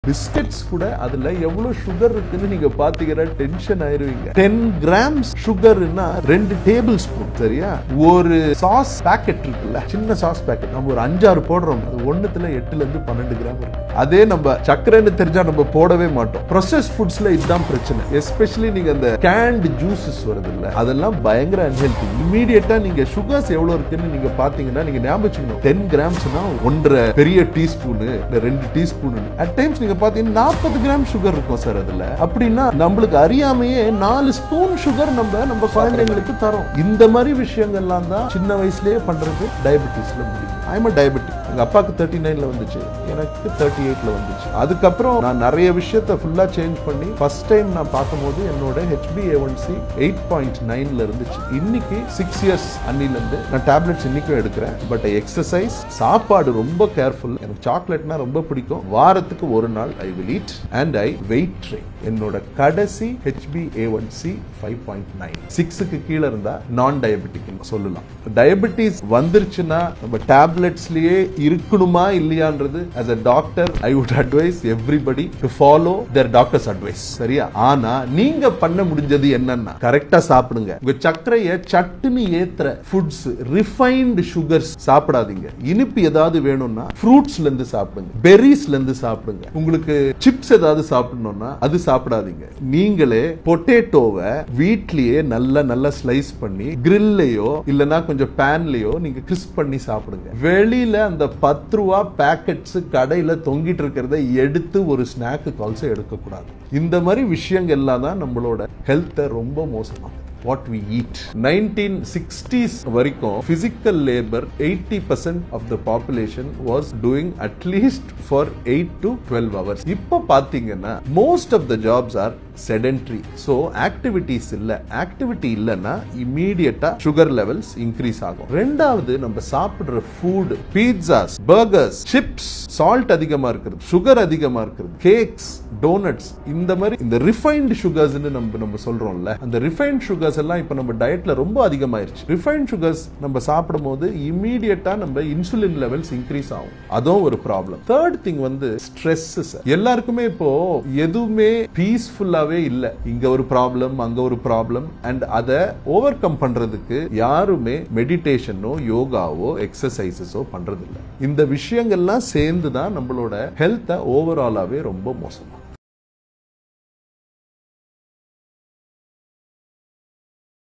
biscuits கூட அதுல எவ்வளவு சுகர் இருக்குன்னு நீங்க பாத்தீங்கன்னா டென்ஷன் ஆயிருவீங்க டென் கிராம்ஸ் சுகர்னா ரெண்டு டேபிள் ஸ்பூன் சரியா ஒரு சாஸ் பாக்கெட் இருக்குல்ல சின்ன சாஸ் பாக்கெட் நம்ம ஒரு அஞ்சாறு போடுறோம் அது ஒண்ணுத்துல எட்டுல இருந்து பன்னெண்டு கிராம் இருக்கு அதே நம்ம சர்க்கரைன்னு தெரிஞ்சா நம்ம போடவே மாட்டோம் ப்ரொசஸ் ஃபுட்ஸ்ல இதுதான் பிரச்சனை எஸ்பெஷலி நீங்க அந்த கேண்ட் ஜூசஸ் வருது இல்ல அதெல்லாம் பயங்கர அன்ஹெல்தி இமீடியட்டா நீங்க சுகர்ஸ் எவ்வளவு இருக்குன்னு நீங்க பாத்தீங்கன்னா நீங்க ஞாபகம் வச்சுக்கணும் டென் கிராம்ஸ்னா ஒன்றரை பெரிய டீஸ்பூனு இல்ல ரெண்டு டீஸ்பூன் அட் டைம்ஸ் நீங்க பாத்தீங்கன்னா நாற்பது கிராம் சுகர் இருக்கும் சார் அதுல அப்படின்னா நம்மளுக்கு அறியாமையே நாலு ஸ்பூன் சுகர் நம்ம நம்ம குழந்தைங்களுக்கு தரோம் இந்த மாதிரி விஷயங்கள்லாம் தான் சின்ன வயசுலயே பண்றது டயபெட்டிஸ்ல முடியும் ஐம் டயபெட்டிக் எங்க அப்பாவுக்கு தேர்ட்டி நைன்ல வந்துச்சு எனக்கு தேர்ட்டி எயிட்ல வந்துச்சு அதுக்கப்புறம் நான் நிறைய விஷயத்த ஃபுல்லா சேஞ்ச் பண்ணி ஃபர்ஸ்ட் டைம் நான் பார்க்கும்போது என்னோட ஹெச்பி ஏஒன்சி எயிட் பாயிண்ட் நைன்ல இருந்துச்சு இன்னைக்கு சிக்ஸ் இயர்ஸ் அன்னில இருந்து நான் டேப்லெட்ஸ் இன்னைக்கும் எடுக்கிறேன் பட் எக்ஸசைஸ் சாப்பாடு ரொம்ப கேர்ஃபுல் எனக்கு சாக்லேட்னா ரொம்ப பிடிக்கும் வாரத்துக்கு ஒரு நாள் I will eat and I weight train என்னோட கடைசி HB A one C five point nine சிக்ஸுக்கு கீழே இருந்தா நான் டயபெட்டிக் சொல்லலாம் டயபெட்டிஸ் வந்துருச்சுன்னா நம்ம டேப்லெட்ஸ்லயே இருக்கணுமா இல்லையான்றது as a doctor I would advise everybody to follow their doctors advice சரியா ஆனா நீங்க பண்ண முடிஞ்சது என்னன்னா கரெக்டா சாப்பிடுங்க உங்க சர்க்கரைய சட்டுன்னு ஏத்துற ஃபுட்ஸ் ரிஃபைன்டு சுகர்ஸ் சாப்பிடாதீங்க இனிப்பு ஏதாவது வேணும்னா ஃப்ரூட்ஸ்ல இருந்து சாப்பிடுங்க பெர்ரிஸ்ல இருந்து சாப்பிடுங்க உங்களுக்கு சிப்ஸ் ஏதாவது சாப்பிடணும்னா அது சாப்பிடாதீங்க நீங்களே பொட்டேட்டோவை வீட்லயே நல்லா நல்லா ஸ்லைஸ் பண்ணி கிரில்லையோ இல்லனா கொஞ்சம் பேன்லயோ நீங்க கிறிஸ்ப் பண்ணி சாப்பிடுங்க வெளியில அந்த பத்து ரூபா பேக்கெட்ஸ் கடையில தொங்கிட்டு இருக்கிறத எடுத்து ஒரு ஸ்நாக்கு கால்ஸ் எடுக்க கூடாது இந்த மாதிரி விஷயங்கள் எல்லாம் தான் நம்மளோட ஹெல்த்தை ரொம்ப மோசமாகும் what we eat nineteen sixties வரைக்கும் physical labour eighty percent of the population was doing at least for eight to twelve hours இப்போ பார்த்தீங்கன்னா most of the jobs are sedentary so activities இல்லை ஆக்டிவிட்டி இல்லைன்னா இம்மீடியட்டா சுகர் லெவல்ஸ் இன்க்ரீஸ் ஆகும் ரெண்டாவது நம்ம சாப்பிடுற food pizzas burgers chips salt அதிகமா இருக்கிறது சுகர் அதிகமா இருக்கிறது கேக்ஸ் டோனட்ஸ் இந்த மாதிரி இந்த ரிஃபைன்டு சுகர்ஸ்னு நம்ம நம்ம சொல்றோம்ல அந்த ரிஃபைன்ட் சுகர்ஸ் எல்லாம் இப்போ நம்ம டயட்ல ரொம்ப அதிகமாயிருச்சு ரிஃபைன்ட் சுகர்ஸ் நம்ம சாப்பிடும் போது இம்மீடியட்டா நம்ம இன்சுலின் லெவல்ஸ் இன்க்ரீஸ் ஆகும் அதுவும் ஒரு ப்ராப்ளம் தேர்ட் திங் வந்து ஸ்ட்ரெஸ் எல்லாருக்குமே இப்போ எதுவுமே பீஸ்ஃபுல்லாவே இல்ல இங்க ஒரு ப்ராப்ளம் அங்க ஒரு ப்ராப்ளம் அண்ட் அதை ஓவர் கம் பண்றதுக்கு யாருமே மெடிடேஷனோ யோகாவோ எக்ஸசைசஸோ பண்றது இல்ல இந்த விஷயங்கள்லாம் சேர்ந்து தான் நம்மளோட ஹெல்த்தை ஓவராலாவே ரொம்ப மோசமா